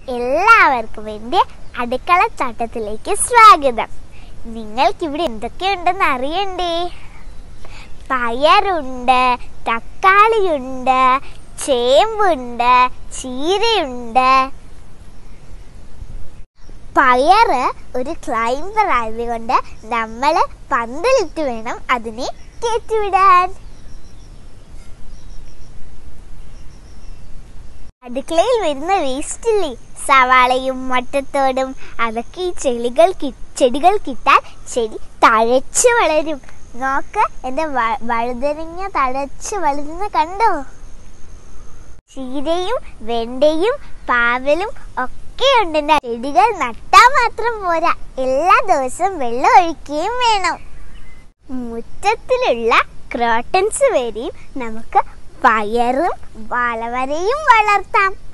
എല്ലാവർക്കും എൻ്റെ അടുക്കള ചട്ടത്തിലേക്ക് സ്വാഗതം നിങ്ങൾക്കിവിടെ എന്തൊക്കെയുണ്ടെന്ന് അറിയണ്ടേ പയറുണ്ട് തക്കാളിയുണ്ട് ചേമ്പുണ്ട് ചീരയുണ്ട് പയറ് ഒരു ക്ലൈംബർ ആയതുകൊണ്ട് നമ്മൾ പന്തലിട്ട് വേണം അതിനെ കയറ്റിവിടാൻ അടുക്കളയിൽ വരുന്ന വേസ്റ്റ് ഇല്ലേ സവാളയും മട്ടത്തോടും അതൊക്കെ ഈ ചെളികൾ കി- ചെടികൾ കിട്ടാൻ ചെടി തഴച്ച് വളരും നോക്ക് എൻ്റെ വ- വഴുതനങ്ങ തഴച്ച് വളരുന്ന കണ്ടോ ചീരയും വെണ്ടയും പാവലും ഒക്കെ ഉണ്ട് എൻ്റെ ചെടികൾ നട്ടാൽ മാത്രം പോരാ എല്ലാ ദിവസവും വെള്ളം ഒഴിക്കുകയും വേണം മുറ്റത്തിലുള്ള ക്രോട്ടൻസ് വരെയും നമുക്ക് പയറും വളവരയും വളർത്താം